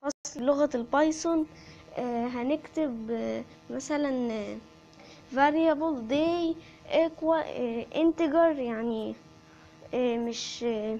فصل لغة البايثون آه، هنكتب آه، مثلا آه، variable day equal آه، integer يعني آه، مش آه،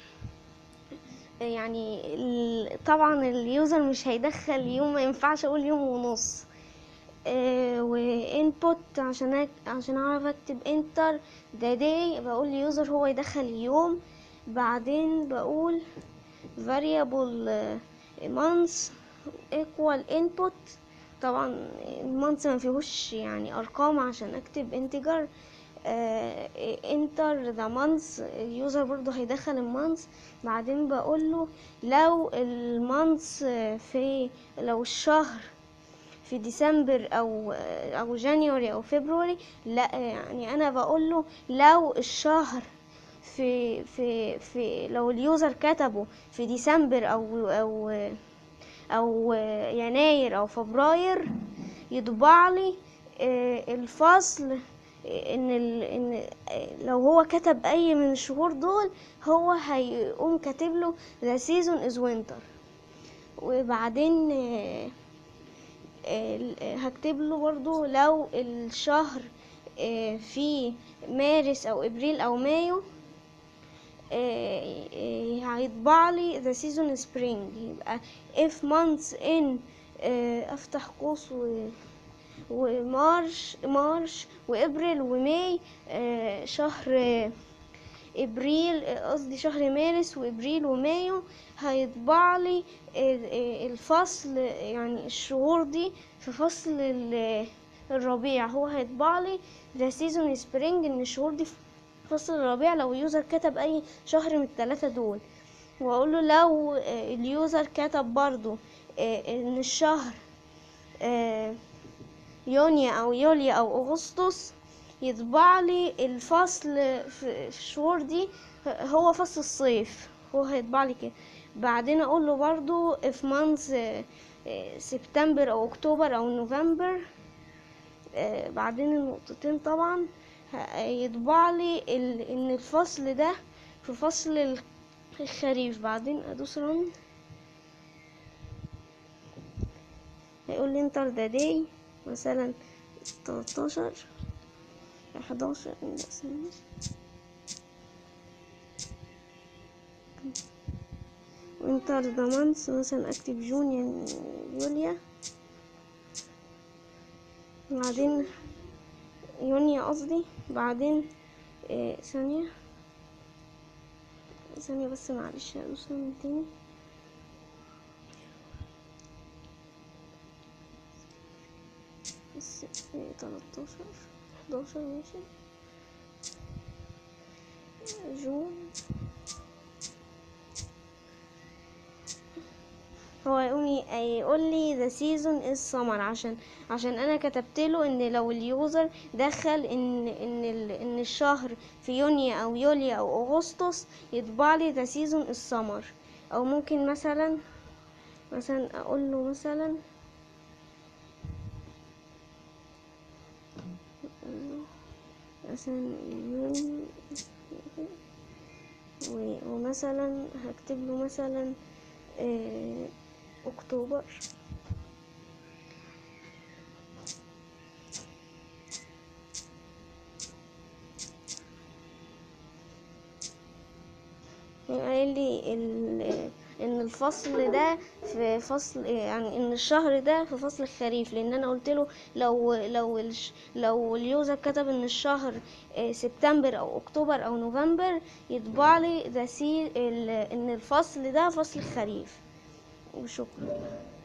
يعني ال- طبعا اليوزر مش هيدخل يوم ما ينفعش اقول يوم ونص و input عشان أك- عشان اعرف اكتب enter the day بقول اليوزر هو يدخل يوم بعدين بقول variable آه، months equal input طبعا المانث ما فيهوش يعني ارقام عشان اكتب انتجر انتر ذا مانث اليوزر برضو هيدخل المانث بعدين بقول له لو المانث في لو الشهر في ديسمبر او او جانيوري او فبراير لا يعني انا بقول له لو الشهر في في في لو اليوزر كتبه في ديسمبر او او او يناير او فبراير يطبع لي آه، الفصل آه، ان ال... ان آه، لو هو كتب اي من الشهور دول هو هيقوم كاتب له the season is winter وبعدين آه، آه، هكتب له برضو لو الشهر آه، في مارس او ابريل او مايو آه، آه، هيطبع لي the season is spring يبقى if months in آه، افتح قوس و ومارش مارش وابريل وماي آه، شهر آه، ابريل آه، قصدي شهر مارس وابريل ومايو هيطبع لي آه، آه، الفصل يعني الشهور دي في فصل ال- الربيع هو هيطبع لي the season is spring ان الشهور دي في فصل الربيع لو اليوزر كتب اي شهر من الثلاثة دول واقول له لو آه، اليوزر كتب برضو آه، ان الشهر آه، يونيو او يوليو او اغسطس يطبع لي الفصل في في الشهور دي هو فصل الصيف هو هيطبع لي كده بعدين اقول له برضو في مانث سبتمبر او اكتوبر او نوفمبر آه، بعدين النقطتين طبعا ه- يطبع لي ال- ان الفصل ده في فصل ال- الخريف بعدين ادوس رن هيقول لي انتر ذا داي مثلا 13 11 مثلا وانتر ذا مانث مثلا اكتب جون يعني يوليا بعدين يونيو قصدي بعدين إيه ثانية ثانية بس معلش هدوس من تاني بس إيه تلاتاشر حداشر ماشي جون هو يقوم ي- يقول لي the season is summer عشان عشان انا كتبت له ان لو اليوزر دخل ان ان ال- ان الشهر في يونيو او يوليو او اغسطس يطبع لي the season is summer او ممكن مثلا مثلا اقول له مثلا مثلا يونيو و- ومثلا هكتب له مثلا آه، اكتوبر قال لي ال- ان الفصل ده في فصل يعني ان الشهر ده في فصل الخريف لان انا قلت له لو لو الش لو اليوزر كتب ان الشهر آه، سبتمبر او اكتوبر او نوفمبر يطبع لي ده سي ال- ان الفصل ده فصل الخريف وشكرا